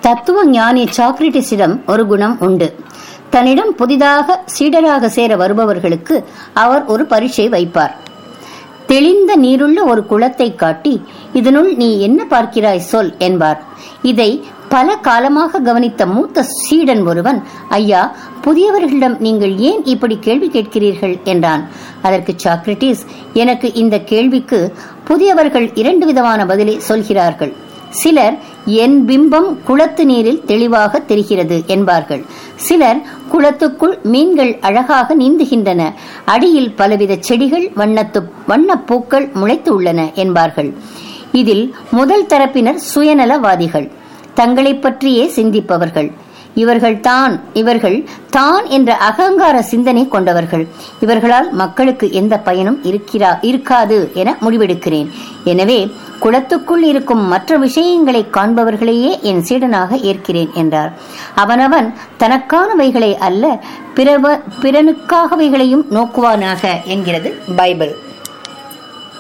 தத்துவ ஞானி சாக்ரட்டிஸிடம் ஒரு குணம் உண்டு தன்னிடம் புதிதாக சீடராக சேர வருபவர்களுக்கு அவர் ஒரு பரீட்சை வைப்பார் தெளிந்த நீருள்ள ஒரு குளத்தை காட்டி இதனுள் நீ என்ன பார்க்கிறாய் சொல் என்பார் இதை பல காலமாக கவனித்த மூத்த சீடன் ஒருவன் ஐயா புதியவர்களிடம் நீங்கள் ஏன் இப்படி கேள்வி கேட்கிறீர்கள் என்றான் அதற்கு சாக்ரட்டிஸ் எனக்கு இந்த கேள்விக்கு புதியவர்கள் இரண்டு விதமான பதிலை சொல்கிறார்கள் சிலர் என் பிம்பம் குளத்து நீரில் தெளிவாக தெரிகிறது என்பார்கள் சிலர் குளத்துக்குள் மீன்கள் அழகாக நீந்துகின்றன அடியில் பலவித செடிகள் வண்ணத்து வண்ணப்பூக்கள் முளைத்து உள்ளன என்பார்கள் இதில் முதல் தரப்பினர் சுயநலவாதிகள் தங்களை பற்றியே சிந்திப்பவர்கள் இவர்கள் தான் இவர்கள் தான் என்ற அகங்கார சிந்தனை கொண்டவர்கள் இவர்களால் மக்களுக்கு எந்த பயனும் இருக்கிறா இருக்காது என முடிவெடுக்கிறேன் எனவே குளத்துக்குள் இருக்கும் மற்ற விஷயங்களை காண்பவர்களையே என் சீடனாக ஏற்கிறேன் என்றார் அவனவன் தனக்கானவைகளை அல்ல பிறவ பிறனுக்காகவைகளையும் நோக்குவானாக என்கிறது பைபிள்